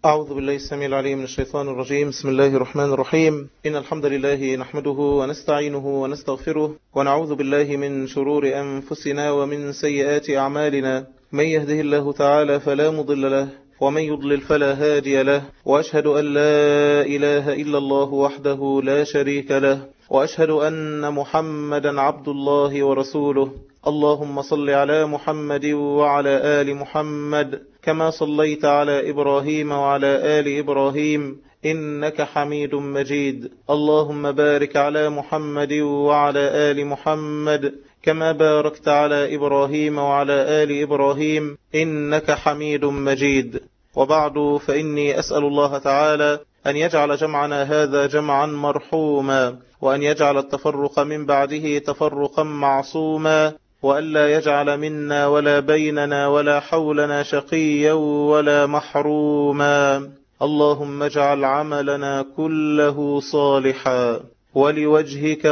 أعوذ بالله السميع العليم من الشيطان الرجيم بسم الله الرحمن الرحيم إن الحمد لله نحمده ونستعينه ونستغفره ونعوذ بالله من شرور أنفسنا ومن سيئات أعمالنا من يهده الله تعالى فلا مضل له ومن يضلل فلا هادي له وأشهد أن لا إله إلا الله وحده لا شريك له وأشهد أن محمدا عبد الله ورسوله اللهم صل على محمد وعلى آل محمد كما صليت على إبراهيم وعلى آل إبراهيم إنك حميد مجيد اللهم بارك على محمد وعلى آل محمد كما باركت على إبراهيم وعلى آل إبراهيم إنك حميد مجيد وبعد فإني أسأل الله تعالى أن يجعل جمعنا هذا جمعا مرحوما وأن يجعل التفرق من بعده تفرقا معصوما وألا يجعل منا ولا بيننا ولا حولنا شقيا ولا محروما اللهم اجعل عملنا كله صالحا ولوجهك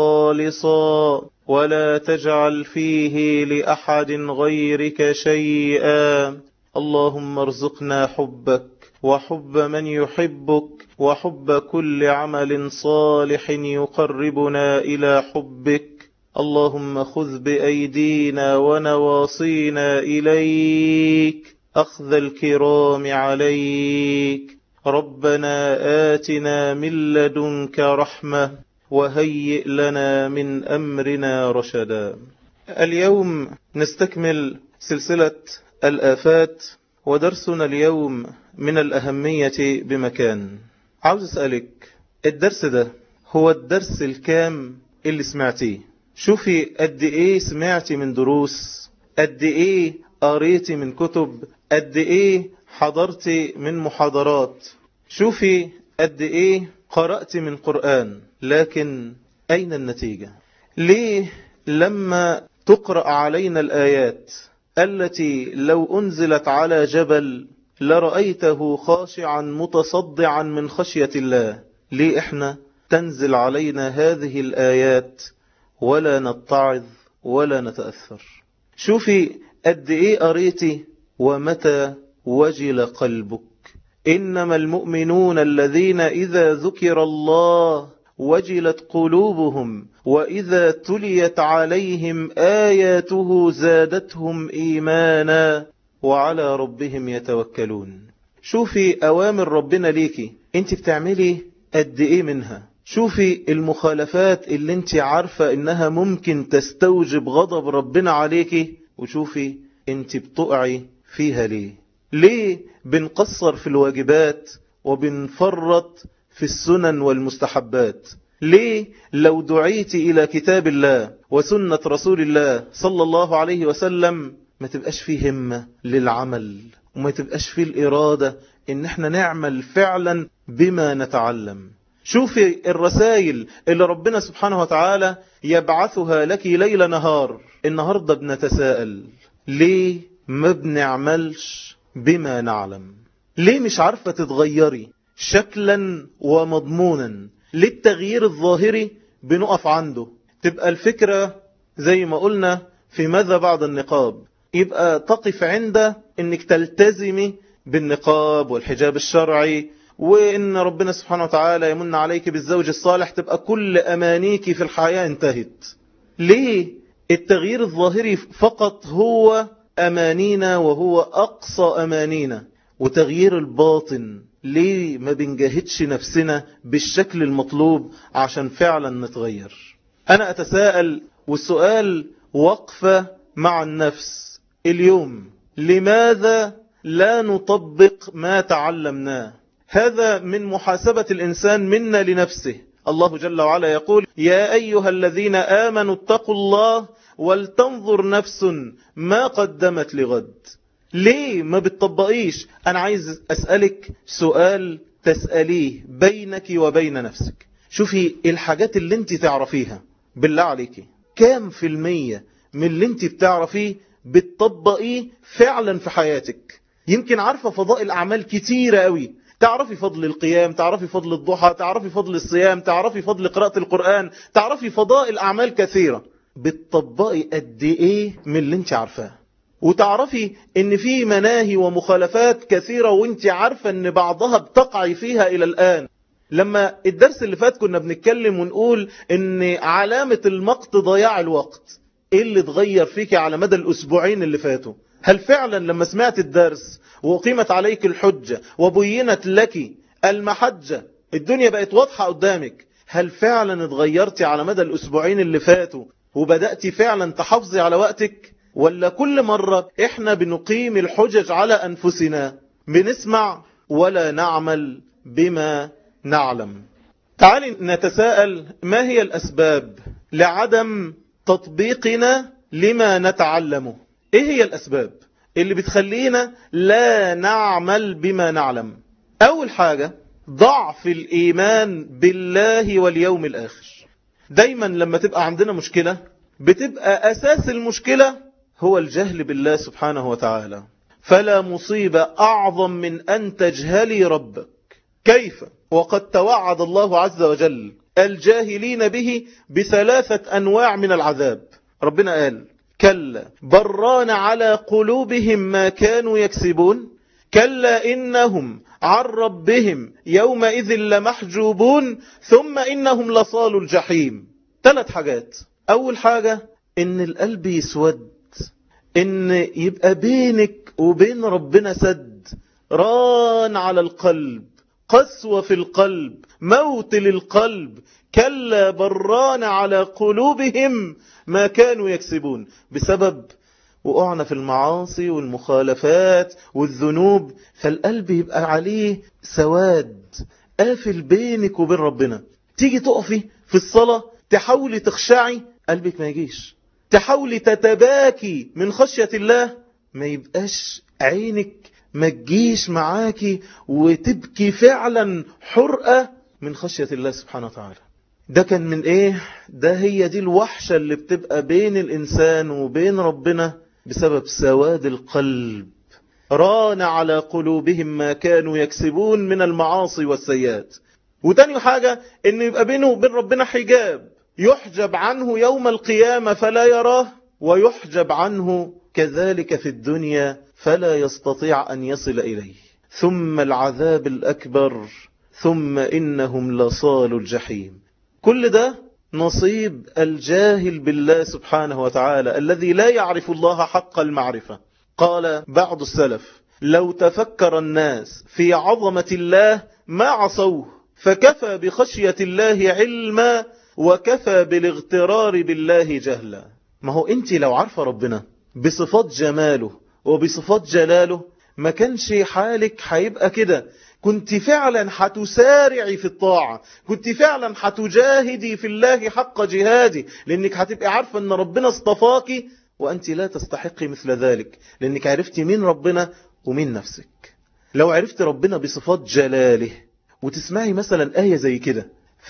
خالصا ولا تجعل فيه لأحد غيرك شيئا اللهم ارزقنا حبك وحب من يحبك وحب كل عمل صالح يقربنا إلى حبك اللهم خذ بأيدينا ونواصينا إليك أخذ الكرام عليك ربنا آتنا من لدنك رحمة وهيئ لنا من أمرنا رشدا اليوم نستكمل سلسلة الآفات ودرسنا اليوم من الأهمية بمكان عاوز أسألك الدرس ده هو الدرس الكام اللي سمعتيه شوفي قد ايه سمعتي من دروس قد ايه قريتي من كتب قد ايه حضرتي من محاضرات شوفي قد ايه قرأت من قرآن لكن اين النتيجة ليه لما تقرأ علينا الآيات التي لو أنزلت على جبل لرأيته خاشعا متصدعا من خشية الله ليه احنا تنزل علينا هذه الآيات ولا نتعظ ولا نتأثر شوفي قد ايه قريتي ومتى وجل قلبك إنما المؤمنون الذين إذا ذكر الله وجلت قلوبهم وإذا تليت عليهم آياته زادتهم إيمانا وعلى ربهم يتوكلون شوفي أوامر ربنا ليكي انت بتعملي قد ايه منها شوفي المخالفات اللي انت عارفة انها ممكن تستوجب غضب ربنا عليكي وشوفي انت بتقعي فيها ليه ليه بنقصر في الواجبات وبنفرط في السنن والمستحبات ليه لو دعيت إلى كتاب الله وسنة رسول الله صلى الله عليه وسلم ما تبقاش فيه همة للعمل وما تبقاش فيه الإرادة إن احنا نعمل فعلا بما نتعلم شوفي الرسائل اللي ربنا سبحانه وتعالى يبعثها لك ليل نهار النهاردة بنتساءل ليه ما بنعملش بما نعلم ليه مش عارفة تتغيري شكلا ومضمونا ليه التغيير الظاهري بنقف عنده تبقى الفكرة زي ما قلنا في ماذا بعد النقاب يبقى تقف عند انك تلتزمي بالنقاب والحجاب الشرعي وإن ربنا سبحانه وتعالى يمن عليك بالزوج الصالح تبقى كل أمانيك في الحياة انتهت ليه التغيير الظاهري فقط هو أمانينا وهو أقصى أمانينا وتغيير الباطن ليه ما بنجاهدش نفسنا بالشكل المطلوب عشان فعلا نتغير أنا أتساءل والسؤال وقفة مع النفس اليوم لماذا لا نطبق ما تعلمناه هذا من محاسبة الإنسان منا لنفسه الله جل وعلا يقول يا أيها الذين آمنوا اتقوا الله ولتنظر نفس ما قدمت لغد ليه ما بتطبقيش أنا عايز أسألك سؤال تسأليه بينك وبين نفسك شوفي الحاجات اللي انت تعرفيها بالله عليك كام في المية من اللي انت بتعرفيه بتطبقيه فعلا في حياتك يمكن عارفة فضائل أعمال كتيرة قوي تعرفي فضل القيام تعرفي فضل الضحى تعرفي فضل الصيام تعرفي فضل قراءة القرآن تعرفي فضائل أعمال كثيرة بتطبقي قد إيه من اللي انت عارفاه وتعرفي ان في مناهي ومخالفات كثيرة وانت عارفة ان بعضها بتقعي فيها الى الان لما الدرس اللي فات كنا بنتكلم ونقول ان علامة المقت ضياع الوقت ايه اللي اتغير فيك على مدى الاسبوعين اللي فاتوا هل فعلا لما سمعت الدرس وقيمت عليك الحجة وبينت لك المحجة الدنيا بقت واضحة قدامك هل فعلا اتغيرتي على مدى الاسبوعين اللي فاتوا وبدأتي فعلا تحافظي على وقتك ولا كل مرة احنا بنقيم الحجج على انفسنا بنسمع ولا نعمل بما نعلم تعالي نتساءل ما هي الاسباب لعدم تطبيقنا لما نتعلمه ايه هي الاسباب اللي بتخلينا لا نعمل بما نعلم اول حاجة ضعف الايمان بالله واليوم الاخر دايما لما تبقى عندنا مشكلة بتبقى اساس المشكلة هو الجهل بالله سبحانه وتعالى فلا مصيبة اعظم من ان تجهلي ربك كيف وقد توعد الله عز وجل الجاهلين به بثلاثة أنواع من العذاب ربنا قال كلا بران على قلوبهم ما كانوا يكسبون كلا إنهم عن ربهم يومئذ لمحجوبون ثم إنهم لصال الجحيم ثلاث حاجات أول حاجة إن القلب يسود إن يبقى بينك وبين ربنا سد ران على القلب قسوة في القلب موت للقلب كلا بران على قلوبهم ما كانوا يكسبون بسبب وقعنا في المعاصي والمخالفات والذنوب فالقلب يبقى عليه سواد قافل بينك وبين ربنا تيجي تقفي في الصلاة تحاولي تخشعي قلبك ما يجيش تحاولي تتباكي من خشية الله ما يبقاش عينك ما تجيش معاكي وتبكي فعلا حرقة من خشية الله سبحانه وتعالى ده كان من ايه ده هي دي الوحشة اللي بتبقى بين الانسان وبين ربنا بسبب سواد القلب ران على قلوبهم ما كانوا يكسبون من المعاصي والسيئات وتاني حاجة ان يبقى بينه وبين ربنا حجاب يحجب عنه يوم القيامة فلا يراه ويحجب عنه كذلك في الدنيا فلا يستطيع أن يصل إليه ثم العذاب الأكبر ثم إنهم لصال الجحيم كل ده نصيب الجاهل بالله سبحانه وتعالى الذي لا يعرف الله حق المعرفة قال بعض السلف لو تفكر الناس في عظمة الله ما عصوه فكفى بخشية الله علما وكفى بالاغترار بالله جهلا ما هو انت لو عارفة ربنا بصفات جماله وبصفات جلاله ما كانش حالك هيبقى كده كنت فعلا هتسارعي في الطاعة كنت فعلا هتجاهدي في الله حق جهادي لانك هتبقى عارفة ان ربنا اصطفاكي وانت لا تستحقي مثل ذلك لانك عرفتي مين ربنا ومين نفسك لو عرفت ربنا بصفات جلاله وتسمعي مثلا آية زي كده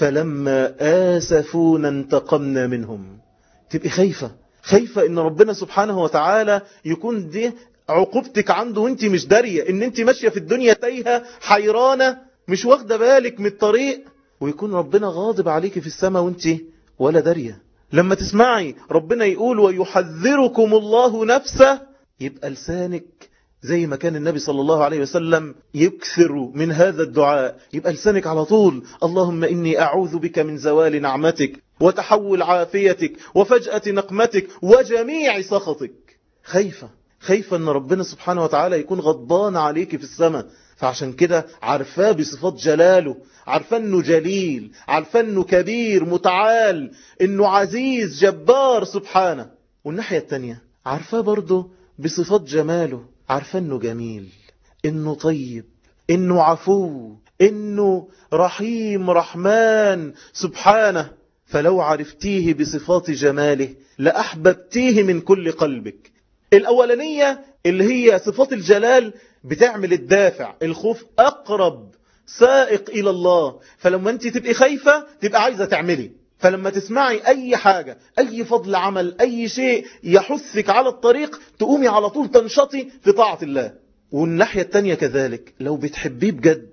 فلما آسفونا انتقمنا منهم تبقي خايفة خايفة ان ربنا سبحانه وتعالى يكون دي عقوبتك عنده وانت مش دارية ان انت ماشية في الدنيا تايهة حيرانة مش واخدة بالك من الطريق ويكون ربنا غاضب عليك في السماء وانت ولا دارية لما تسمعي ربنا يقول ويحذركم الله نفسه يبقى لسانك زي ما كان النبي صلى الله عليه وسلم يكثر من هذا الدعاء يبقى لسانك على طول اللهم إني أعوذ بك من زوال نعمتك وتحول عافيتك وفجأة نقمتك وجميع سخطك خايفة خايفة أن ربنا سبحانه وتعالى يكون غضبان عليك في السماء فعشان كده عارفاه بصفات جلاله عارفاه انه جليل عارفاه انه كبير متعال انه عزيز جبار سبحانه والناحية التانية عارفاه برضه بصفات جماله عارفاه انه جميل انه طيب انه عفو انه رحيم رحمن سبحانه فلو عرفتيه بصفات جماله لأحببتيه من كل قلبك الأولانية اللي هي صفات الجلال بتعمل الدافع الخوف أقرب سائق إلى الله فلما أنت تبقي خايفة تبقى عايزة تعملي فلما تسمعي أي حاجة أي فضل عمل أي شيء يحثك على الطريق تقومي على طول تنشطي في طاعة الله والناحية التانية كذلك لو بتحبيه بجد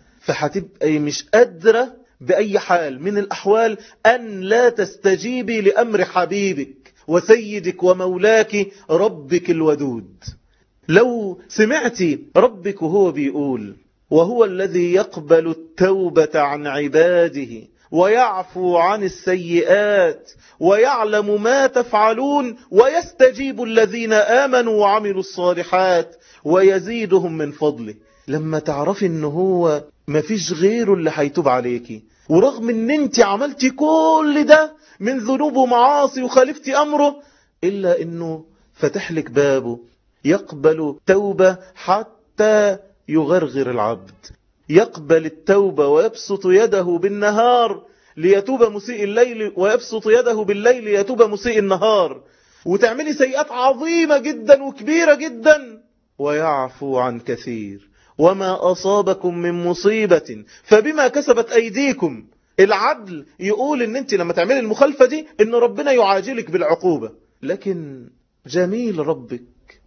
فهتبقى مش قادرة بأي حال من الأحوال أن لا تستجيبي لأمر حبيبك وسيدك ومولاك ربك الودود لو سمعت ربك وهو بيقول وهو الذي يقبل التوبة عن عباده ويعفو عن السيئات ويعلم ما تفعلون ويستجيب الذين آمنوا وعملوا الصالحات ويزيدهم من فضله لما تعرفي ان هو مفيش غيره اللي هيتوب عليكي ورغم ان انت عملتي كل ده من ذنوب ومعاصي وخالفتي امره الا انه فتح لك بابه يقبل توبة حتى يغرغر العبد يقبل التوبة ويبسط يده بالنهار ليتوب مسيء الليل ويبسط يده بالليل ليتوب مسيء النهار وتعملي سيئات عظيمة جدا وكبيرة جدا ويعفو عن كثير وما أصابكم من مصيبة فبما كسبت أيديكم العدل يقول ان انت لما تعملي المخالفة دي ان ربنا يعاجلك بالعقوبة لكن جميل ربك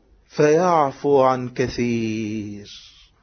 فيعفو عن كثير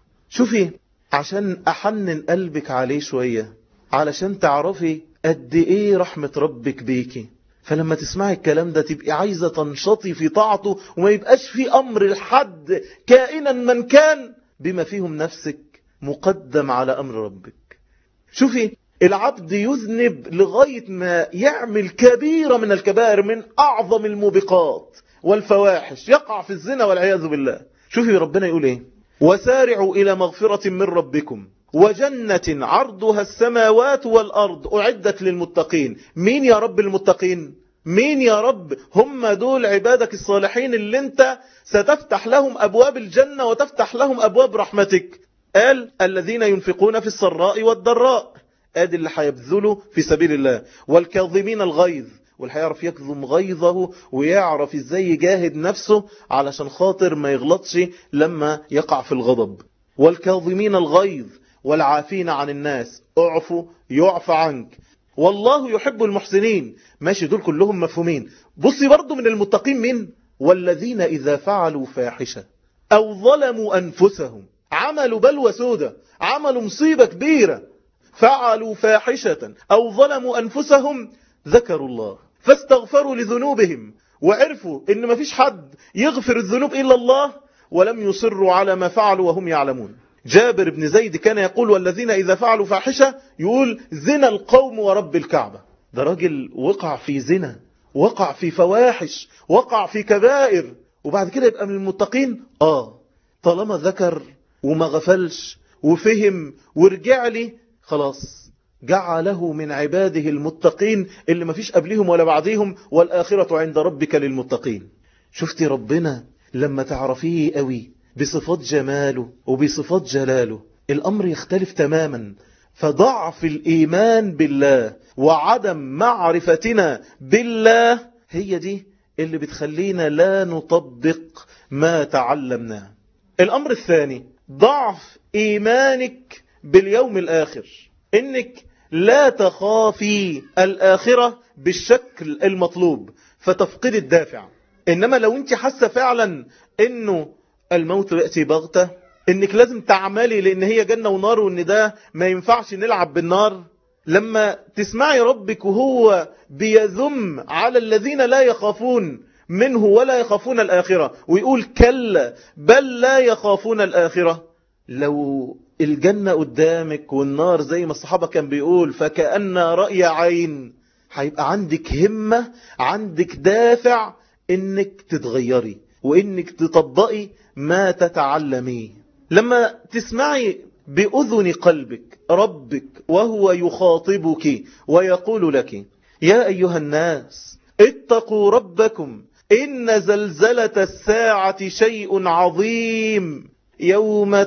شوفي عشان أحنن قلبك عليه شوية علشان تعرفي قد ايه رحمة ربك بيكي فلما تسمعي الكلام ده تبقي عايزة تنشطي في طاعته وما يبقاش في أمر الحد كائنا من كان بما فيهم نفسك مقدم على أمر ربك شوفي العبد يذنب لغاية ما يعمل كبيرة من الكبائر من أعظم الموبقات والفواحش يقع في الزنا والعياذ بالله شوفي ربنا يقول ايه وسارعوا إلى مغفرة من ربكم وجنة عرضها السماوات والأرض أعدت للمتقين مين يا رب المتقين مين يا رب هم دول عبادك الصالحين اللي انت ستفتح لهم أبواب الجنة وتفتح لهم أبواب رحمتك قال الذين ينفقون في السراء والضراء ادي اللي هيبذلوا في سبيل الله والكاظمين الغيظ واللي هيعرف يكظم غيظه ويعرف ازاي يجاهد نفسه علشان خاطر ما يغلطش لما يقع في الغضب والكاظمين الغيظ والعافين عن الناس اعفوا يعفى عنك والله يحب المحسنين ماشي دول كلهم مفهومين بصي برضو من المتقين مين والذين إذا فعلوا فاحشة أو ظلموا أنفسهم عملوا بلوى سودة عملوا مصيبة كبيرة فعلوا فاحشة أو ظلموا أنفسهم ذكروا الله فاستغفروا لذنوبهم وعرفوا إن ما فيش حد يغفر الذنوب إلا الله ولم يصروا على ما فعلوا وهم يعلمون جابر بن زيد كان يقول والذين إذا فعلوا فاحشة يقول زنا القوم ورب الكعبة ده راجل وقع في زنا وقع في فواحش وقع في كبائر وبعد كده يبقى من المتقين آه طالما ذكر وما غفلش وفهم ورجع لي خلاص جعله من عباده المتقين اللي ما فيش قبلهم ولا بعدهم والآخرة عند ربك للمتقين شفتي ربنا لما تعرفيه قوي بصفات جماله وبصفات جلاله الأمر يختلف تماما فضعف الإيمان بالله وعدم معرفتنا بالله هي دي اللي بتخلينا لا نطبق ما تعلمناه الأمر الثاني ضعف إيمانك باليوم الآخر إنك لا تخافي الآخرة بالشكل المطلوب فتفقد الدافع إنما لو أنت حاسة فعلا إنه الموت يأتي بغتة إنك لازم تعملي لأن هي جنة ونار وإن ده ما ينفعش نلعب بالنار لما تسمعي ربك وهو بيذم على الذين لا يخافون منه ولا يخافون الآخرة ويقول كلا بل لا يخافون الآخرة لو الجنة قدامك والنار زي ما الصحابة كان بيقول فكأن رأي عين هيبقى عندك همة عندك دافع انك تتغيري وانك تطبقي ما تتعلميه لما تسمعي بأذن قلبك ربك وهو يخاطبك ويقول لك يا أيها الناس اتقوا ربكم إن زلزلة الساعة شيء عظيم يوم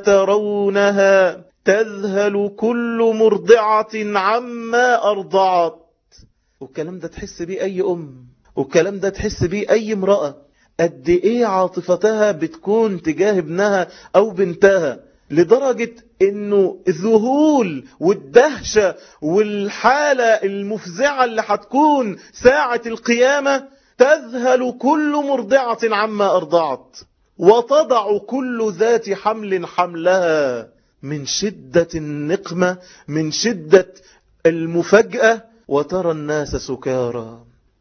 ترونها تذهل كل مرضعة عما أرضعت والكلام ده تحس بيه أي أم والكلام ده تحس بيه أي امرأة قد إيه عاطفتها بتكون تجاه ابنها أو بنتها لدرجة انه الذهول والدهشة والحالة المفزعة اللي هتكون ساعة القيامة تذهل كل مرضعة عما أرضعت وتضع كل ذات حمل حملها من شدة النقمة من شدة المفاجأة وترى الناس سكارى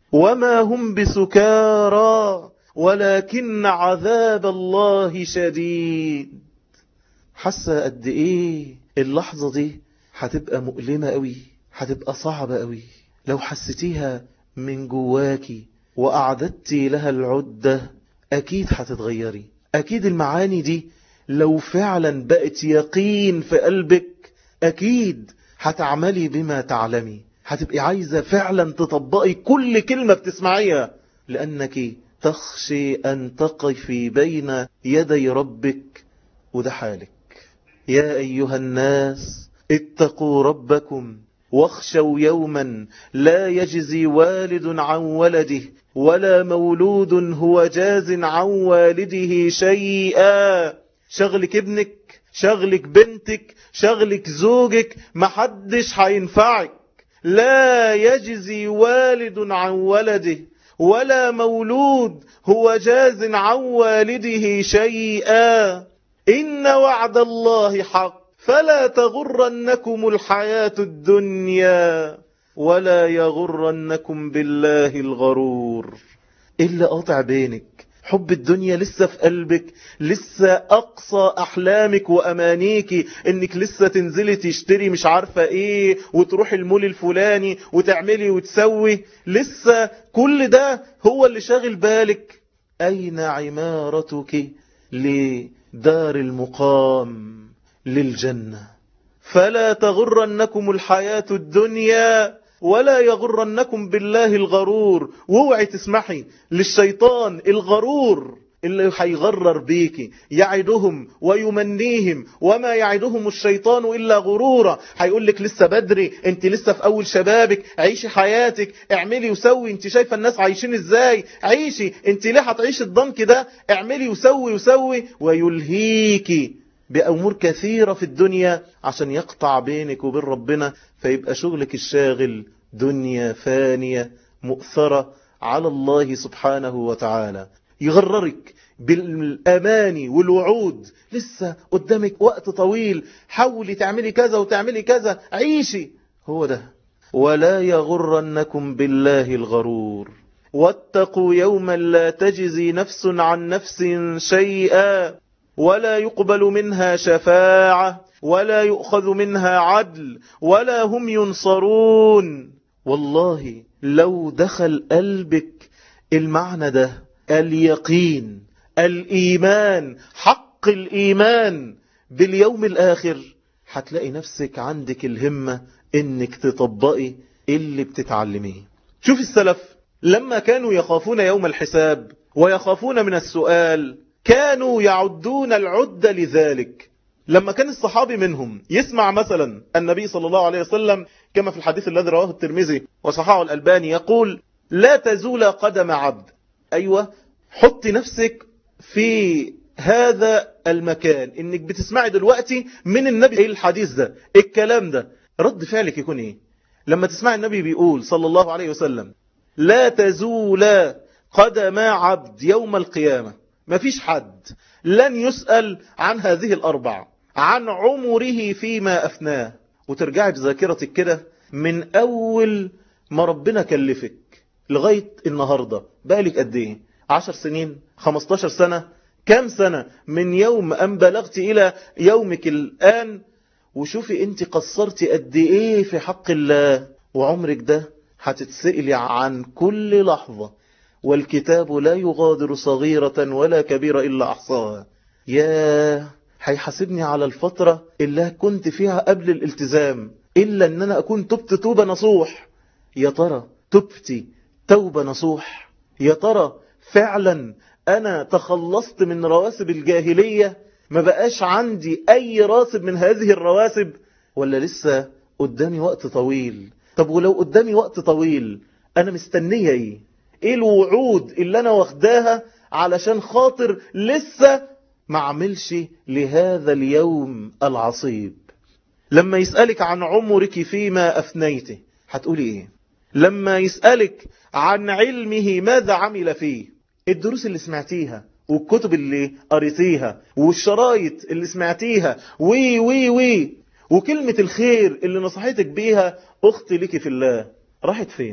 وما هم بسكارى ولكن عذاب الله شديد حاسة قد ايه اللحظة دي هتبقى مؤلمة قوي هتبقى صعبة قوي لو حسيتيها من جواكي وأعددتي لها العدة أكيد هتتغيري أكيد المعاني دي لو فعلا بقت يقين في قلبك أكيد هتعملي بما تعلمي هتبقي عايزة فعلا تطبقي كل كلمة بتسمعيها لأنك تخشي أن تقفي بين يدي ربك وده حالك يا أيها الناس اتقوا ربكم واخشوا يوما لا يجزي والد عن ولده ولا مولود هو جاز عن والده شيئا شغلك ابنك شغلك بنتك شغلك زوجك محدش هينفعك لا يجزي والد عن ولده ولا مولود هو جاز عن والده شيئا إن وعد الله حق فلا تغرنكم الحياة الدنيا ولا يغرنكم بالله الغرور إلا قاطع بينك حب الدنيا لسه في قلبك لسه أقصى أحلامك وأمانيك إنك لسه تنزلي تشتري مش عارفة إيه وتروح المول الفلاني وتعملي وتسوي لسه كل ده هو اللي شاغل بالك أين عمارتك لدار المقام للجنة فلا تغرنكم الحياة الدنيا ولا يغرنكم بالله الغرور واوعي تسمحي للشيطان الغرور اللي هيغرر بيك يعدهم ويمنيهم وما يعدهم الشيطان إلا غرورا هيقول لك لسه بدري انت لسه في أول شبابك عيشي حياتك اعملي وسوي انت شايفة الناس عايشين ازاي عيشي انت ليه هتعيشي الضنك ده اعملي وسوي وسوي ويلهيكي بأمور كثيرة في الدنيا عشان يقطع بينك وبين ربنا فيبقى شغلك الشاغل دنيا فانية مؤثرة على الله سبحانه وتعالى يغررك بالأماني والوعود لسه قدامك وقت طويل حاولي تعملي كذا وتعملي كذا عيشي هو ده ولا يغرنكم بالله الغرور واتقوا يوما لا تجزي نفس عن نفس شيئا ولا يقبل منها شفاعة ولا يؤخذ منها عدل ولا هم ينصرون والله لو دخل قلبك المعنى ده اليقين الإيمان حق الإيمان باليوم الآخر هتلاقي نفسك عندك الهمة انك تطبقي اللي بتتعلميه شوف السلف لما كانوا يخافون يوم الحساب ويخافون من السؤال كانوا يعدون العدة لذلك لما كان الصحابي منهم يسمع مثلا النبي صلى الله عليه وسلم كما في الحديث الذي رواه الترمذي وصححه الألباني يقول لا تزول قدم عبد أيوة حط نفسك في هذا المكان انك بتسمعي دلوقتي من النبي ايه الحديث ده الكلام ده رد فعلك يكون ايه لما تسمع النبي بيقول صلى الله عليه وسلم لا تزول قدم عبد يوم القيامة مفيش حد لن يسأل عن هذه الأربع عن عمره فيما أفناه وترجعي بذاكرتك كده من أول ما ربنا كلفك لغاية النهاردة بالك قد ايه عشر سنين خمستاشر سنة كم سنة من يوم أن بلغت إلى يومك الآن وشوفي انت قصرتي قد ايه في حق الله وعمرك ده هتتسئلي عن كل لحظة والكتاب لا يغادر صغيرة ولا كبيرة إلا أحصاها يا هيحاسبني على الفترة اللي كنت فيها قبل الالتزام إلا أن أنا أكون تبت توبة نصوح يا ترى تبتي توبة نصوح يا ترى فعلا أنا تخلصت من رواسب الجاهلية ما بقاش عندي أي راسب من هذه الرواسب ولا لسه قدامي وقت طويل طب ولو قدامي وقت طويل أنا مستنية إيه إيه الوعود اللي أنا واخداها علشان خاطر لسه ما عملش لهذا اليوم العصيب لما يسألك عن عمرك فيما أفنيته هتقولي إيه لما يسألك عن علمه ماذا عمل فيه الدروس اللي سمعتيها والكتب اللي قريتيها والشرايط اللي سمعتيها وي وي وي وكلمة الخير اللي نصحتك بيها أختي لك في الله راحت فين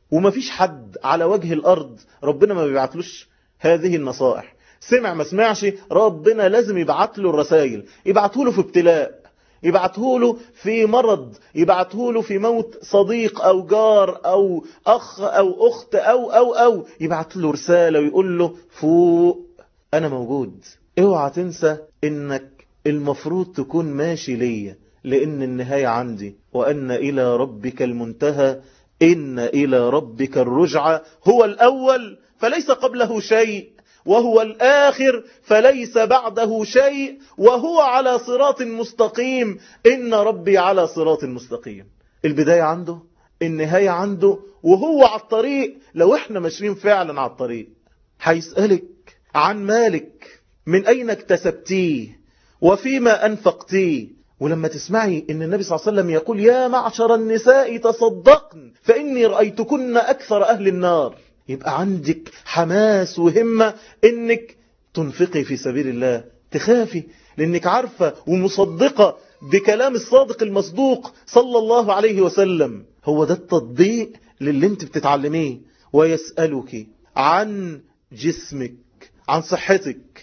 ومفيش حد على وجه الأرض ربنا ما بيبعتلوش هذه النصائح سمع ما سمعش ربنا لازم يبعت له الرسائل يبعته له في ابتلاء يبعته له في مرض يبعته له في موت صديق أو جار أو أخ أو أخت أو أو أو يبعت له رسالة ويقول له فوق أنا موجود اوعى تنسى إنك المفروض تكون ماشي ليا لأن النهاية عندي وأن إلى ربك المنتهى إن إلى ربك الرجعة هو الأول فليس قبله شيء وهو الآخر فليس بعده شيء وهو على صراط مستقيم إن ربي على صراط مستقيم البداية عنده النهاية عنده وهو على الطريق لو احنا ماشيين فعلا على الطريق هيسألك عن مالك من أين اكتسبتيه وفيما أنفقتيه ولما تسمعي ان النبي صلى الله عليه وسلم يقول يا معشر النساء تصدقن فإني رأيتكن أكثر أهل النار يبقى عندك حماس وهمة انك تنفقي في سبيل الله تخافي لانك عارفة ومصدقة بكلام الصادق المصدوق صلى الله عليه وسلم هو ده التطبيق للي انت بتتعلميه ويسألك عن جسمك عن صحتك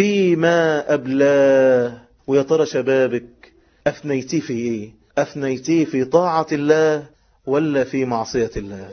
فيما أبلاه ويا ترى شبابك أفنيتيه في إيه أفنيتيه في طاعة الله ولا في معصية الله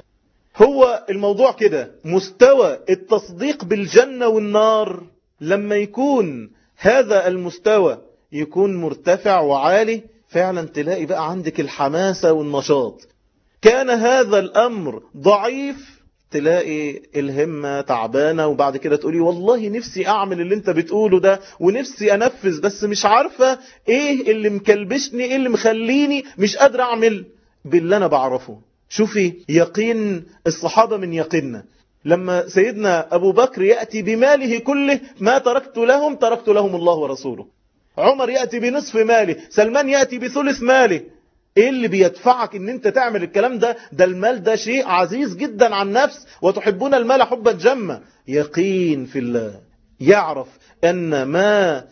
هو الموضوع كده مستوى التصديق بالجنة والنار لما يكون هذا المستوى يكون مرتفع وعالي فعلا تلاقي بقى عندك الحماسة والنشاط كان هذا الأمر ضعيف تلاقي الهمة تعبانة وبعد كده تقولي والله نفسي أعمل اللي انت بتقوله ده ونفسي أنفذ بس مش عارفة ايه اللي مكلبشني ايه اللي مخليني مش قادر أعمل باللي أنا بعرفه شوفي يقين الصحابة من يقيننا لما سيدنا أبو بكر يأتي بماله كله ما تركت لهم تركت لهم الله ورسوله عمر يأتي بنصف ماله سلمان يأتي بثلث ماله ايه اللي بيدفعك ان انت تعمل الكلام ده ده المال ده شيء عزيز جدا عن نفس وتحبون المال حبا جما يقين في الله يعرف ان ما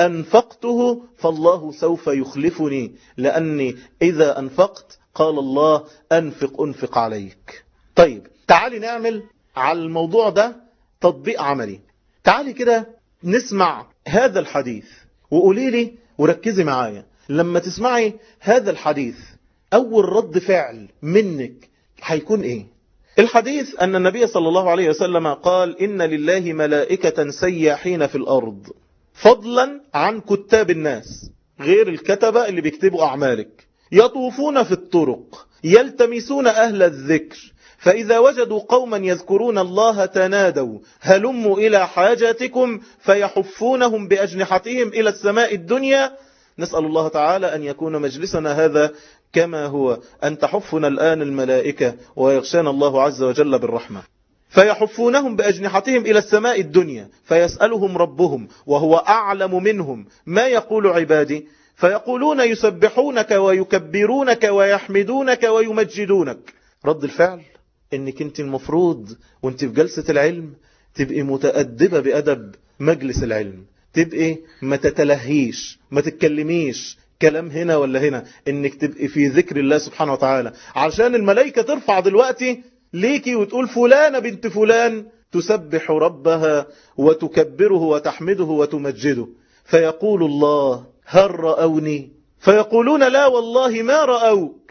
أنفقته فالله سوف يخلفني لأني إذا أنفقت قال الله أنفق أنفق عليك طيب تعالي نعمل على الموضوع ده تطبيق عملي تعالي كده نسمع هذا الحديث وقولي لي وركزي معايا لما تسمعي هذا الحديث أول رد فعل منك هيكون إيه الحديث أن النبي صلى الله عليه وسلم قال إن لله ملائكة سياحين في الأرض فضلا عن كتاب الناس غير الكتبة اللي بيكتبوا أعمالك يطوفون في الطرق يلتمسون أهل الذكر فإذا وجدوا قوما يذكرون الله تنادوا هلموا إلى حاجاتكم فيحفونهم بأجنحتهم إلى السماء الدنيا نسأل الله تعالى أن يكون مجلسنا هذا كما هو أن تحفنا الآن الملائكة ويغشانا الله عز وجل بالرحمة فيحفونهم بأجنحتهم إلى السماء الدنيا فيسألهم ربهم وهو أعلم منهم ما يقول عبادي فيقولون يسبحونك ويكبرونك ويحمدونك ويمجدونك رد الفعل انك انت المفروض وانت في جلسة العلم تبقي متأدبة بأدب مجلس العلم تبقي ما تتلهيش ما تتكلميش كلام هنا ولا هنا انك تبقي في ذكر الله سبحانه وتعالى عشان الملائكة ترفع دلوقتي ليكي وتقول فلانة بنت فلان تسبح ربها وتكبره وتحمده وتمجده فيقول الله هل رأوني فيقولون لا والله ما رأوك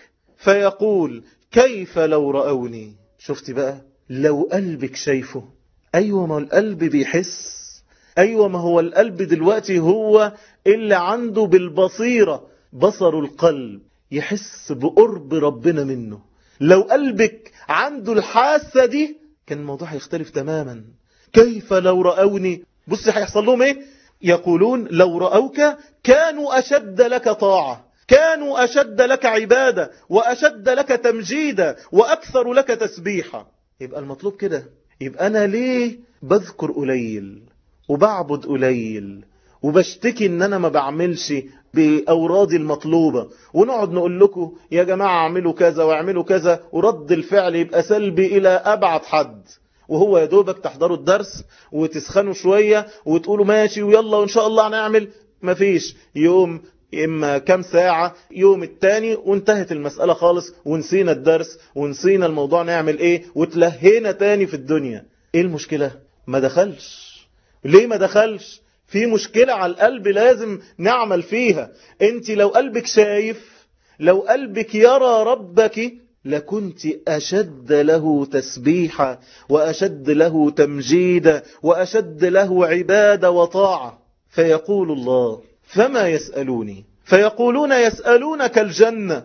فيقول كيف لو رأوني شفت بقى لو قلبك شايفه أيوة ما القلب بيحس أيوة ما هو القلب دلوقتي هو اللي عنده بالبصيرة بصر القلب يحس بقرب ربنا منه لو قلبك عنده الحاسة دي كان الموضوع هيختلف تماما كيف لو رأوني بصي هيحصل لهم ايه يقولون لو رأوك كانوا أشد لك طاعة كانوا أشد لك عبادة وأشد لك تمجيدا وأكثر لك تسبيحا يبقى المطلوب كده يبقى أنا ليه بذكر قليل وبعبد قليل وبشتكي ان انا ما بعملش باورادي المطلوبة ونقعد نقول لكم يا جماعة اعملوا كذا واعملوا كذا ورد الفعل يبقى سلبي الى ابعد حد وهو يا دوبك تحضروا الدرس وتسخنوا شوية وتقولوا ماشي ويلا وان شاء الله هنعمل مفيش يوم إما كام ساعة يوم التاني وانتهت المسألة خالص ونسينا الدرس ونسينا الموضوع نعمل ايه وتلهينا تاني في الدنيا ايه المشكلة ما دخلش ليه ما دخلش في مشكلة على القلب لازم نعمل فيها انت لو قلبك شايف لو قلبك يرى ربك لكنت أشد له تسبيحا وأشد له تمجيدا وأشد له عبادة وطاعة فيقول الله فما يسألوني فيقولون يسألونك الجنة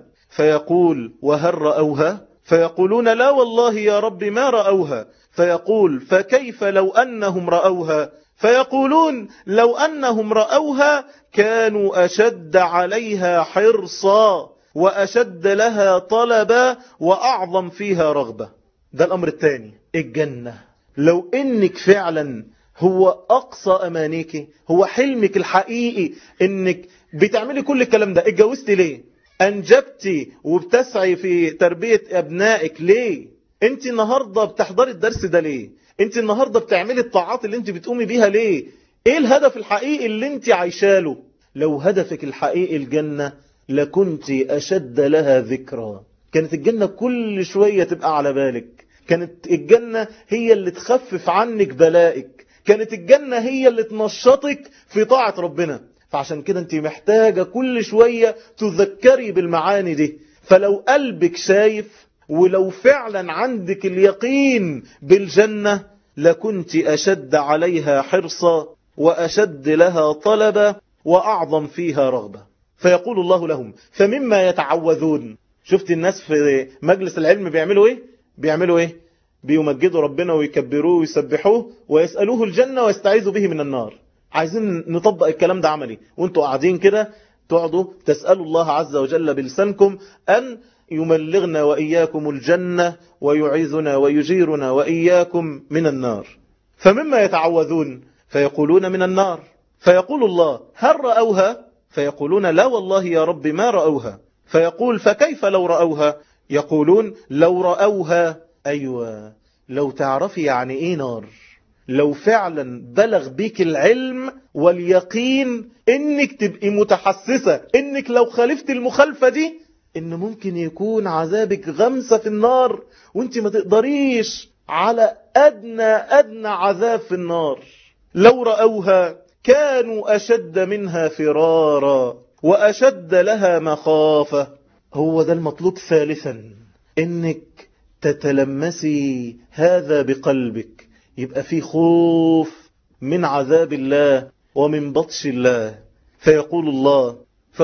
فيقول وهل رأوها فيقولون لا والله يا رب ما رأوها فيقول فكيف لو أنهم رأوها فيقولون لو أنهم رأوها كانوا أشد عليها حرصا وأشد لها طلبا وأعظم فيها رغبة ده الأمر الثاني الجنة لو إنك فعلا هو أقصى أمانيك هو حلمك الحقيقي إنك بتعملي كل الكلام ده اتجوزتي ليه أنجبتي وبتسعي في تربية أبنائك ليه انت النهاردة بتحضري الدرس ده ليه انت النهاردة بتعملي الطاعات اللي انت بتقومي بيها ليه ايه الهدف الحقيقي اللي انت عايشاله لو هدفك الحقيقي الجنة لكنت أشد لها ذكرى كانت الجنة كل شوية تبقى على بالك كانت الجنة هي اللي تخفف عنك بلائك كانت الجنة هي اللي تنشطك في طاعة ربنا فعشان كده انت محتاجة كل شوية تذكري بالمعاني دي فلو قلبك شايف ولو فعلا عندك اليقين بالجنة لكنت أشد عليها حرصا وأشد لها طلبا وأعظم فيها رغبة فيقول الله لهم فمما يتعوذون شفت الناس في مجلس العلم بيعملوا ايه بيعملوا ايه بيمجدوا ربنا ويكبروه ويسبحوه ويسألوه الجنة ويستعيذوا به من النار عايزين نطبق الكلام ده عملي وانتوا قاعدين كده تقعدوا تسألوا الله عز وجل بلسانكم أن يملغنا وإياكم الجنة ويعيذنا ويجيرنا وإياكم من النار فمما يتعوذون فيقولون من النار فيقول الله هل رأوها فيقولون لا والله يا رب ما رأوها فيقول فكيف لو رأوها يقولون لو رأوها أيوة لو تعرفي يعني إيه نار لو فعلا بلغ بك العلم واليقين انك تبقي متحسسة انك لو خالفت المخالفة دي ان ممكن يكون عذابك غمسة في النار وانت ما تقدريش على ادنى ادنى عذاب في النار لو رأوها كانوا اشد منها فرارا واشد لها مخافة هو ده المطلوب ثالثا انك تتلمسي هذا بقلبك يبقى في خوف من عذاب الله ومن بطش الله فيقول الله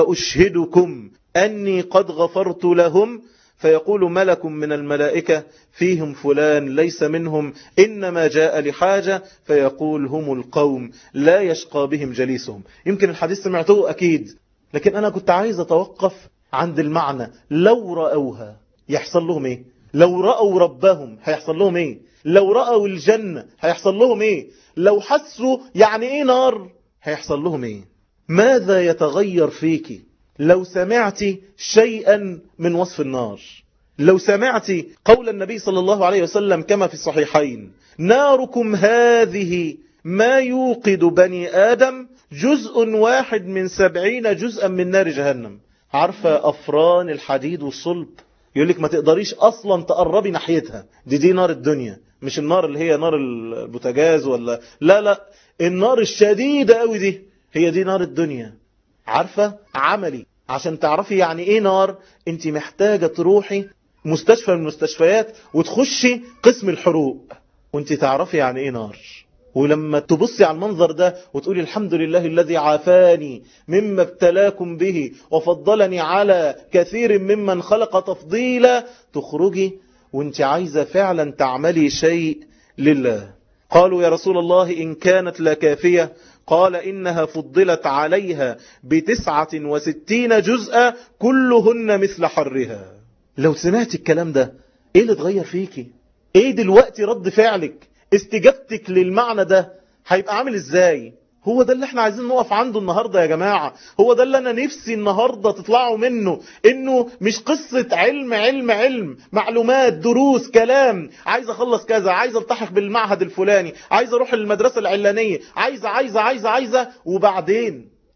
فأشهدكم أني قد غفرت لهم فيقول ملك من الملائكة فيهم فلان ليس منهم إنما جاء لحاجة فيقول هم القوم لا يشقى بهم جليسهم يمكن الحديث سمعته أكيد لكن أنا كنت عايز أتوقف عند المعنى لو رأوها يحصل لهم إيه لو رأوا ربهم هيحصل لهم إيه لو رأوا الجنة هيحصل لهم إيه لو حسوا يعني إيه نار هيحصل لهم إيه ماذا يتغير فيك لو سمعت شيئا من وصف النار لو سمعت قول النبي صلى الله عليه وسلم كما في الصحيحين ناركم هذه ما يوقد بني آدم جزء واحد من سبعين جزءا من نار جهنم عارفة أفران الحديد والصلب يقول لك ما تقدريش أصلا تقربي ناحيتها دي دي نار الدنيا مش النار اللي هي نار البوتاجاز ولا لا لا النار الشديدة قوي دي هي دي نار الدنيا عارفة عملي عشان تعرفي يعني ايه نار انت محتاجة تروحي مستشفى من المستشفيات وتخشي قسم الحروق وانت تعرفي يعني ايه نار ولما تبصي على المنظر ده وتقولي الحمد لله الذي عافاني مما ابتلاكم به وفضلني على كثير ممن خلق تفضيلا تخرجي وانت عايزة فعلا تعملي شيء لله قالوا يا رسول الله إن كانت لكافية قال إنها فضلت عليها بتسعة وستين جزءا كلهن مثل حرها لو سمعت الكلام ده ايه اللي اتغير فيكي ايه دلوقتي رد فعلك استجابتك للمعنى ده هيبقى عامل ازاي هو ده اللي احنا عايزين نقف عنده النهاردة يا جماعة هو ده اللي انا نفسي النهاردة تطلعوا منه انه مش قصة علم علم علم معلومات دروس كلام عايز اخلص كذا عايز التحق بالمعهد الفلاني عايز اروح المدرسة العلانية عايزة عايزة عايزة عايزة وبعدين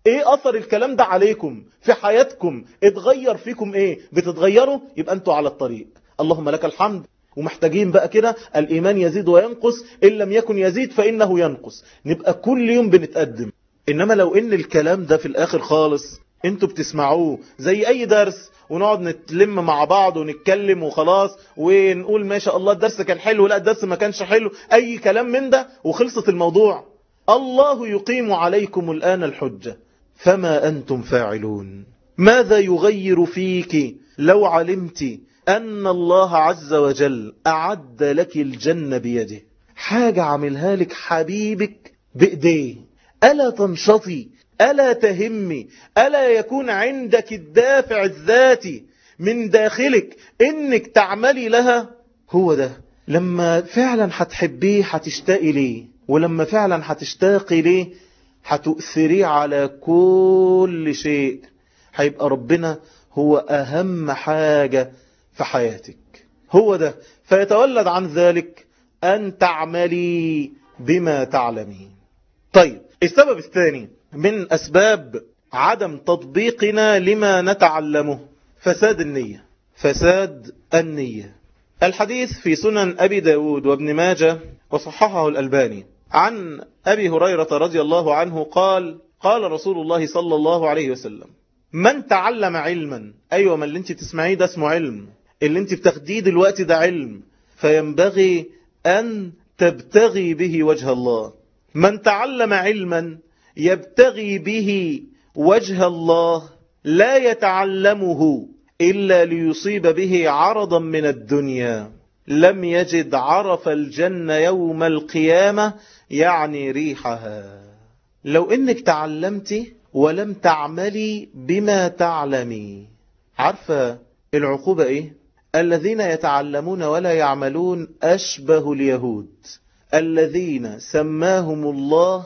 ايه اثر الكلام ده عليكم في حياتكم اتغير فيكم ايه بتتغيروا يبقى انتوا على الطريق اللهم لك الحمد ومحتاجين بقى كده الإيمان يزيد وينقص إن لم يكن يزيد فإنه ينقص نبقى كل يوم بنتقدم إنما لو إن الكلام ده في الآخر خالص انتوا بتسمعوه زي أي درس ونقعد نتلم مع بعض ونتكلم وخلاص ونقول ما شاء الله الدرس كان حلو لا الدرس ما كانش حلو أي كلام من ده وخلصت الموضوع الله يقيم عليكم الآن الحجة فما أنتم فاعلون ماذا يغير فيك لو علمت أن الله عز وجل أعد لك الجنة بيده حاجة عملها لك حبيبك بإيديه ألا تنشطي ألا تهمي ألا يكون عندك الدافع الذاتي من داخلك إنك تعملي لها هو ده لما فعلا هتحبيه هتشتاقي ليه ولما فعلا هتشتاقي ليه هتؤثريه على كل شيء هيبقى ربنا هو أهم حاجة في حياتك هو ده فيتولد عن ذلك أن تعملي بما تعلمين طيب السبب الثاني من أسباب عدم تطبيقنا لما نتعلمه فساد النية فساد النية الحديث في سنن أبي داود وابن ماجة وصححه الألباني عن أبي هريرة رضي الله عنه قال قال رسول الله صلى الله عليه وسلم من تعلم علما أيوة ما اللي انت تسمعيه ده اسمه علم اللي انت بتاخديه دلوقتي ده علم فينبغي أن تبتغي به وجه الله من تعلم علما يبتغي به وجه الله لا يتعلمه إلا ليصيب به عرضا من الدنيا لم يجد عرف الجنة يوم القيامة يعني ريحها لو انك تعلمت ولم تعملي بما تعلمي عارفة العقوبة ايه الذين يتعلمون ولا يعملون أشبه اليهود الذين سماهم الله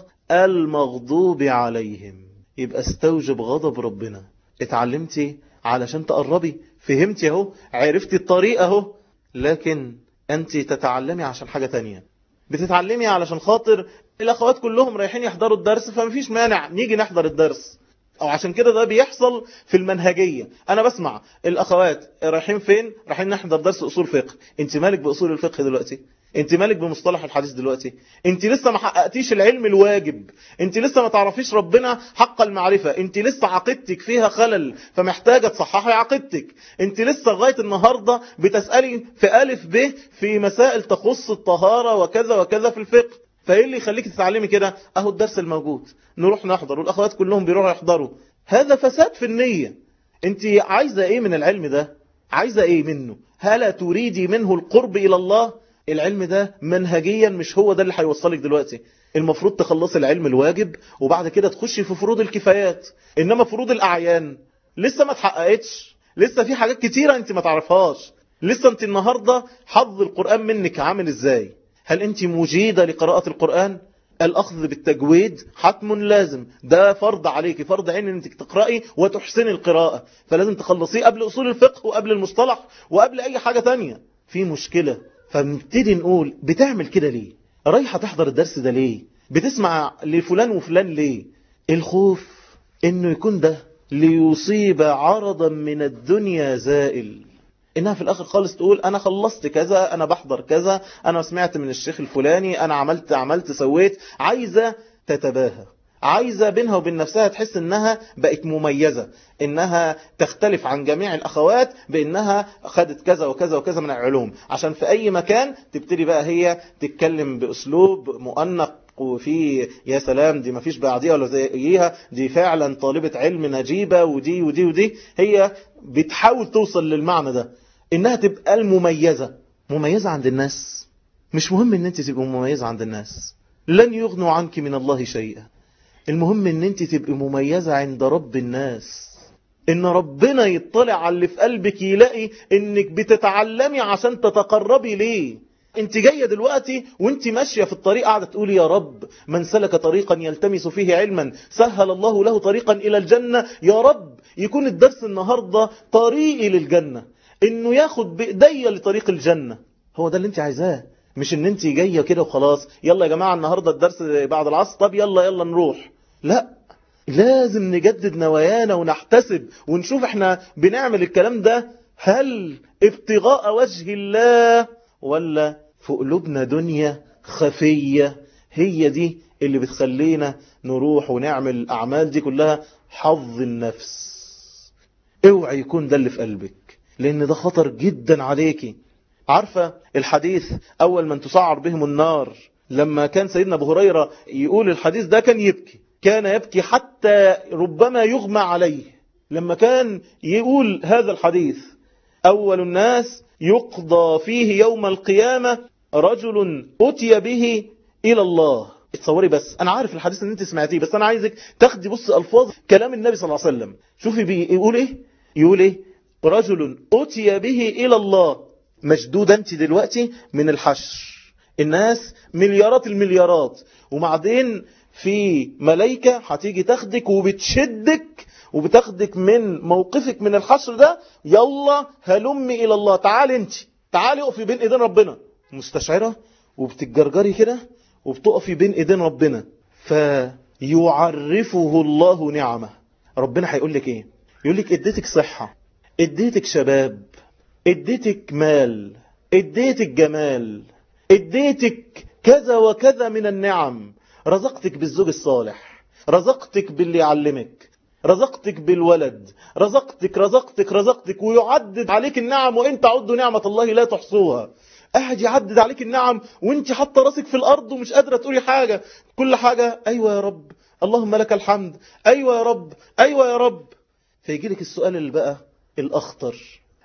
المغضوب عليهم يبقى استوجب غضب ربنا اتعلمتي علشان تقربي فهمتي اهو عرفتي الطريقة اهو لكن انت تتعلمي عشان حاجة تانية بتتعلمي علشان خاطر الاخوات كلهم رايحين يحضروا الدرس فمفيش مانع نيجي نحضر الدرس او عشان كده ده بيحصل في المنهجية انا بسمع الاخوات رايحين فين رايحين نحضر درس اصول فقه انت مالك باصول الفقه دلوقتي انت مالك بمصطلح الحديث دلوقتي انت لسه ما حققتيش العلم الواجب انت لسه ما تعرفيش ربنا حق المعرفة انت لسه عقيدتك فيها خلل فمحتاجة تصححي عقيدتك انت لسه لغاية النهاردة بتسألي في ألف ب في مسائل تخص الطهارة وكذا وكذا في الفقه فايه اللي يخليك تتعلمي كده اهو الدرس الموجود نروح نحضر والاخوات كلهم بيروحوا يحضروا هذا فساد في النية انت عايزة ايه من العلم ده عايزة ايه منه هل تريدي منه القرب الى الله العلم ده منهجيا مش هو ده اللي هيوصلك دلوقتي المفروض تخلصي العلم الواجب وبعد كده تخشي في فروض الكفايات انما فروض الاعيان لسه ما اتحققتش لسه في حاجات كتيرة انت ما تعرفهاش لسه انت النهاردة حظ القرآن منك عامل ازاي هل انت مجيدة لقراءة القرآن الأخذ بالتجويد حتم لازم ده فرض عليك فرض عين انك تقرأي وتحسني القراءة فلازم تخلصيه قبل أصول الفقه وقبل المصطلح وقبل أي حاجة تانية في مشكلة فبنبتدي نقول بتعمل كده ليه رايحة تحضر الدرس ده ليه بتسمع لفلان وفلان ليه الخوف انه يكون ده ليصيب عرضا من الدنيا زائل انها في الاخر خالص تقول انا خلصت كذا انا بحضر كذا انا سمعت من الشيخ الفلاني انا عملت عملت سويت عايزة تتباهى عايزة بينها وبين نفسها تحس انها بقت مميزة انها تختلف عن جميع الاخوات بانها خدت كذا وكذا وكذا من العلوم عشان في اي مكان تبتدي بقى هي تتكلم باسلوب مؤنق وفي يا سلام دي مفيش بعديها ولا زيها دي فعلا طالبة علم نجيبة ودي ودي ودي هي بتحاول توصل للمعنى ده انها تبقى المميزة مميزة عند الناس مش مهم ان انت تبقى مميزة عند الناس لن يغنوا عنك من الله شيئا المهم ان انت تبقى مميزة عند رب الناس ان ربنا يطلع على اللي في قلبك يلاقي انك بتتعلمي عشان تتقربي ليه انت جاية دلوقتي وانت ماشية في الطريق قاعدة تقولي يا رب من سلك طريقا يلتمس فيه علما سهل الله له طريقا الى الجنة يا رب يكون الدرس النهاردة طريقي للجنة انه ياخد بايديا لطريق الجنة هو ده اللي انت عايزاه مش ان انت جاية كده وخلاص يلا يا جماعة النهاردة الدرس بعد العصر طب يلا يلا نروح لا لازم نجدد نوايانا ونحتسب ونشوف احنا بنعمل الكلام ده هل ابتغاء وجه الله ولا في قلوبنا دنيا خفية هي دي اللي بتخلينا نروح ونعمل الأعمال دي كلها حظ النفس اوعى يكون ده اللي في قلبك لأن ده خطر جدا عليكي عارفة الحديث أول من تسعر بهم النار لما كان سيدنا أبو هريرة يقول الحديث ده كان يبكي كان يبكي حتى ربما يغمى عليه لما كان يقول هذا الحديث أول الناس يقضى فيه يوم القيامة رجل أتي به إلى الله اتصوري بس أنا عارف الحديث اللي انت سمعتيه بس أنا عايزك تاخدي بص ألفاظ كلام النبي صلى الله عليه وسلم شوفي بيقول إيه يقول إيه رجل أتي به إلى الله مشدودة انت دلوقتي من الحشر الناس مليارات المليارات وبعدين في ملايكة هتيجي تاخدك وبتشدك وبتاخدك من موقفك من الحشر ده يلا هلمي إلى الله تعالي انت تعالي اقفي بين ايدين ربنا مستشعرة وبتتجرجري كده وبتقفي بين ايدين ربنا فيعرفه الله نعمه ربنا هيقول لك ايه يقول لك اديتك صحة اديتك شباب اديتك مال اديتك جمال اديتك كذا وكذا من النعم رزقتك بالزوج الصالح رزقتك باللي يعلمك رزقتك بالولد رزقتك رزقتك رزقتك ويعدد عليك النعم وانت تعدوا نعمة الله لا تحصوها قاعد يعدد عليك النعم وانت حاطه راسك في الارض ومش قادرة تقولي حاجة كل حاجة ايوه يا رب اللهم لك الحمد ايوه يا رب ايوه يا رب فيجي لك السؤال اللي بقى الاخطر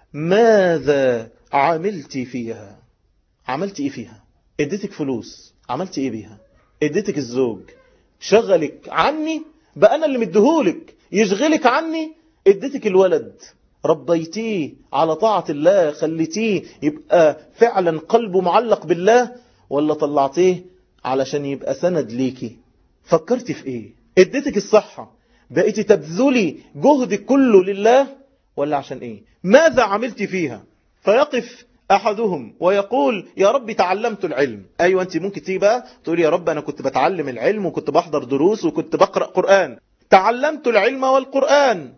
ماذا عملت فيها عملت ايه فيها اديتك فلوس عملت ايه بيها اديتك الزوج شغلك عني بقى انا اللي مديهولك يشغلك عني اديتك الولد ربيتيه على طاعة الله خليتيه يبقى فعلا قلبه معلق بالله ولا طلعتيه علشان يبقى سند ليكي فكرتي في ايه اديتك الصحة بقيتي تبذلي جهدك كله لله ولا عشان ايه ماذا عملت فيها فيقف أحدهم ويقول يا رب تعلمت العلم أيوة أنت ممكن تيجي بقى تقول يا رب أنا كنت بتعلم العلم وكنت بحضر دروس وكنت بقرأ قرآن تعلمت العلم والقرآن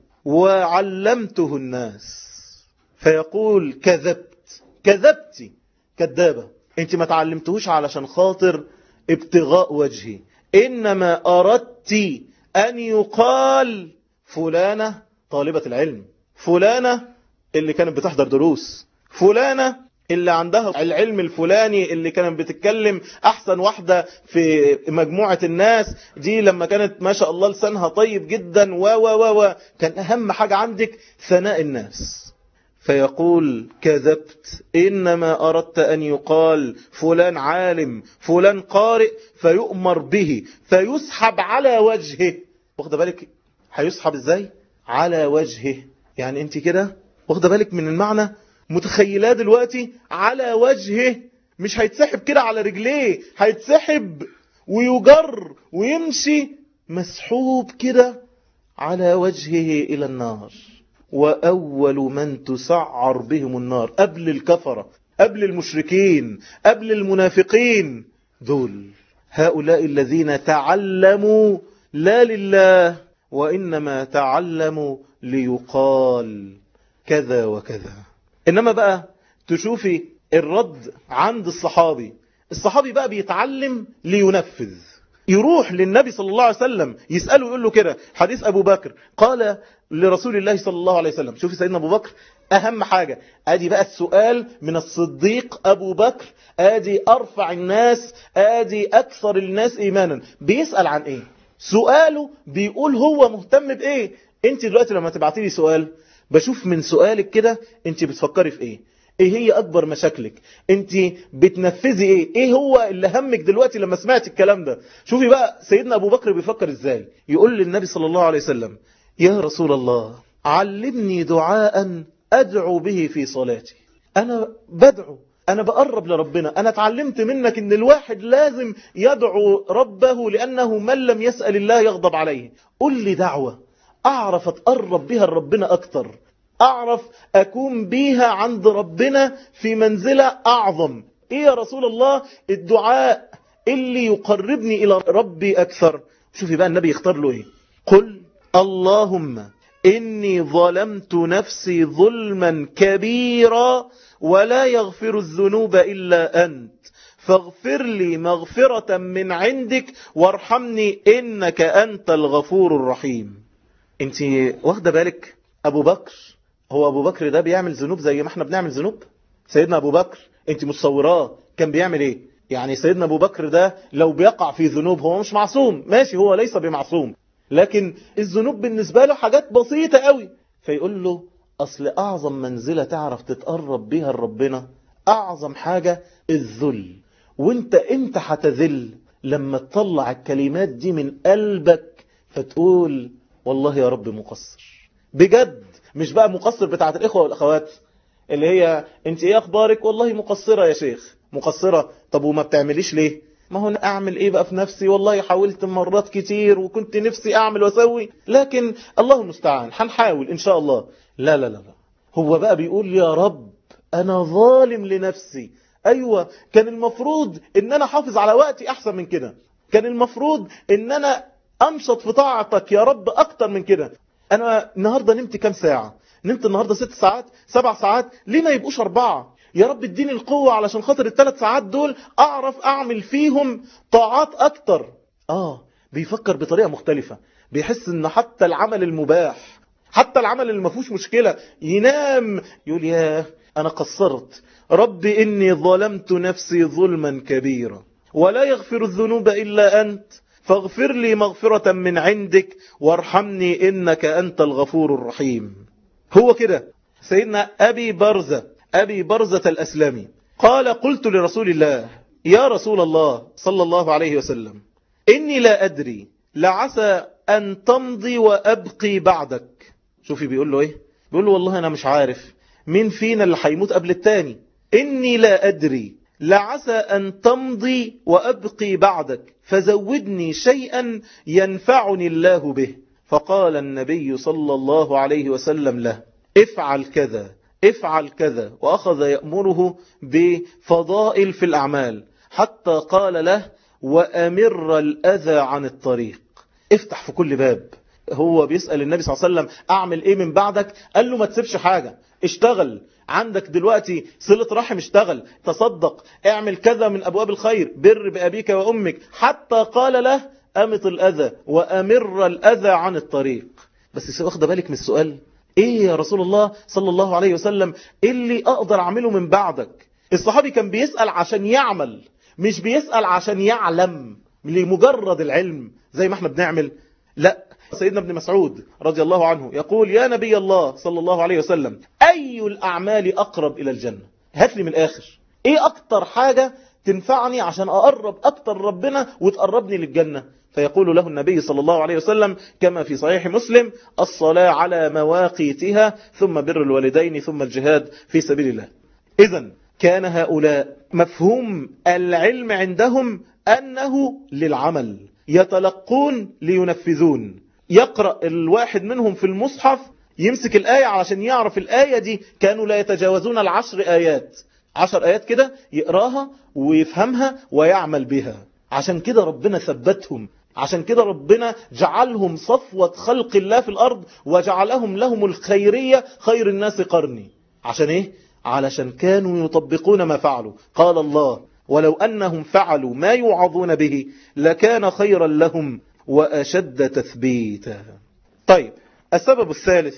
وعلمته الناس فيقول كذبت كذبتي كذابة أنت ما تعلمتهوش علشان خاطر ابتغاء وجهي إنما أردت أن يقال فلانة طالبة العلم فلانة اللي كانت بتحضر دروس فلانة اللي عندها العلم الفلاني اللي كانت بتتكلم احسن واحدة في مجموعة الناس دي لما كانت ما شاء الله لسانها طيب جدا و و و و كان اهم حاجة عندك ثناء الناس فيقول كذبت إنما أردت أن يقال فلان عالم فلان قارئ فيؤمر به فيسحب على وجهه واخد بالك هيسحب ازاي على وجهه يعني انت كده واخد بالك من المعنى متخيلاه دلوقتي على وجهه مش هيتسحب كده على رجليه هيتسحب ويجر ويمشي مسحوب كده على وجهه إلى النار وأول من تسعر بهم النار قبل الكفرة قبل المشركين قبل المنافقين دول هؤلاء الذين تعلموا لا لله وإنما تعلموا ليقال كذا وكذا إنما بقى تشوفي الرد عند الصحابي الصحابي بقى بيتعلم لينفذ يروح للنبي صلى الله عليه وسلم يسأله يقول له كده حديث أبو بكر قال لرسول الله صلى الله عليه وسلم شوفي سيدنا أبو بكر أهم حاجة آدي بقى السؤال من الصديق أبو بكر آدي أرفع الناس آدي أكثر الناس إيمانا بيسأل عن إيه سؤاله بيقول هو مهتم بإيه انت دلوقتي لما تبعتي لي سؤال بشوف من سؤالك كده انت بتفكري في ايه ايه هي اكبر مشاكلك انت بتنفذي ايه ايه هو اللي همك دلوقتي لما سمعت الكلام ده شوفي بقى سيدنا ابو بكر بيفكر ازاي يقول للنبي صلى الله عليه وسلم يا رسول الله علمني دعاء ادعو به في صلاتي انا بدعو انا بقرب لربنا انا اتعلمت منك ان الواحد لازم يدعو ربه لانه من لم يسأل الله يغضب عليه قل لي دعوة اعرف اتقرب بها لربنا اكتر اعرف اكون بيها عند ربنا في منزلة اعظم ايه يا رسول الله الدعاء اللي يقربني الى ربي اكثر شوفي بقى النبي يختار له ايه قل اللهم إني ظلمت نفسي ظلما كبيرا ولا يغفر الذنوب إلا أنت فاغفر لي مغفرة من عندك وارحمني إنك أنت الغفور الرحيم انت واخده بالك أبو بكر هو أبو بكر ده بيعمل ذنوب زي ما احنا بنعمل ذنوب سيدنا أبو بكر انت متصوراه كان بيعمل ايه يعني سيدنا أبو بكر ده لو بيقع في ذنوب هو مش معصوم ماشي هو ليس بمعصوم لكن الذنوب بالنسبة له حاجات بسيطة قوي فيقول له أصل أعظم منزلة تعرف تتقرب بيها لربنا أعظم حاجة الذل وانت انت هتذل لما تطلع الكلمات دي من قلبك فتقول والله يا رب مقصر بجد مش بقى مقصر بتاعت الإخوة والأخوات اللي هي انت ايه اخبارك والله مقصرة يا شيخ مقصرة طب وما بتعمليش ليه ما هو اعمل ايه بقى في نفسي والله حاولت مرات كتير وكنت نفسي اعمل واسوي لكن الله المستعان هنحاول ان شاء الله لا لا لا لا هو بقى بيقول يا رب انا ظالم لنفسي ايوه كان المفروض ان انا حافظ على وقتي احسن من كده كان المفروض ان انا انشط في طاعتك يا رب اكتر من كده انا النهاردة نمت كام ساعة نمت النهاردة ست ساعات سبع ساعات ليه ما يبقوش اربعة يا رب اديني القوة علشان خاطر الثلاث ساعات دول اعرف اعمل فيهم طاعات اكتر اه بيفكر بطريقة مختلفة بيحس ان حتى العمل المباح حتى العمل اللي ما فيهوش مشكلة ينام يقول يا انا قصرت رب اني ظلمت نفسي ظلما كبيرا ولا يغفر الذنوب الا انت فاغفر لي مغفرة من عندك وارحمني انك انت الغفور الرحيم هو كده سيدنا ابي برزة ابي برزة الاسلامي قال قلت لرسول الله يا رسول الله صلى الله عليه وسلم اني لا ادري لعسى ان تمضي وابقي بعدك شوفي بيقول له ايه بيقول له والله انا مش عارف مين فينا اللي هيموت قبل التاني إني لا أدري لعسى أن تمضي وأبقي بعدك فزودني شيئا ينفعني الله به فقال النبي صلى الله عليه وسلم له افعل كذا افعل كذا وأخذ يأمره بفضائل في الأعمال حتى قال له وأمر الأذى عن الطريق افتح في كل باب هو بيسأل النبي صلى الله عليه وسلم أعمل إيه من بعدك قال له ما تسيبش حاجة اشتغل عندك دلوقتي صلة رحم اشتغل تصدق اعمل كذا من أبواب الخير بر بأبيك وأمك حتى قال له أمط الأذى وأمر الأذى عن الطريق بس واخد بالك من السؤال ايه يا رسول الله صلى الله عليه وسلم إيه اللي اقدر اعمله من بعدك الصحابي كان بيسأل عشان يعمل مش بيسأل عشان يعلم لمجرد العلم زي ما احنا بنعمل لا سيدنا ابن مسعود رضي الله عنه يقول يا نبي الله صلى الله عليه وسلم أي الأعمال أقرب إلى الجنة هات لي من الآخر إيه أكتر حاجة تنفعني عشان أقرب أكتر ربنا وتقربني للجنة فيقول له النبي صلى الله عليه وسلم كما في صحيح مسلم الصلاة على مواقيتها ثم بر الوالدين ثم الجهاد في سبيل الله إذا كان هؤلاء مفهوم العلم عندهم أنه للعمل يتلقون لينفذون يقرأ الواحد منهم في المصحف يمسك الآية علشان يعرف الآية دي كانوا لا يتجاوزون العشر آيات عشر آيات كده يقراها ويفهمها ويعمل بها عشان كده ربنا ثبتهم عشان كده ربنا جعلهم صفوة خلق الله في الأرض وجعلهم لهم الخيرية خير الناس قرني عشان ايه؟ علشان كانوا يطبقون ما فعلوا قال الله ولو أنهم فعلوا ما يوعظون به لكان خيرا لهم وأشد تثبيتا طيب السبب الثالث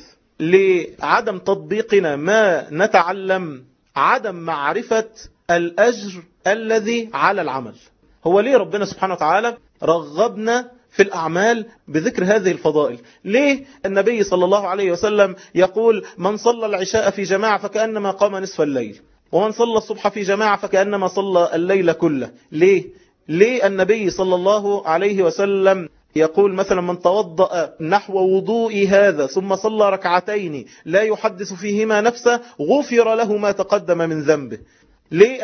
لعدم تطبيقنا ما نتعلم عدم معرفة الأجر الذي على العمل هو ليه ربنا سبحانه وتعالى رغبنا في الأعمال بذكر هذه الفضائل ليه النبي صلى الله عليه وسلم يقول من صلى العشاء في جماعة فكأنما قام نصف الليل ومن صلى الصبح في جماعة فكأنما صلى الليل كله ليه ليه النبي صلى الله عليه وسلم يقول مثلا من توضأ نحو وضوء هذا ثم صلى ركعتين لا يحدث فيهما نفسه غفر له ما تقدم من ذنبه ليه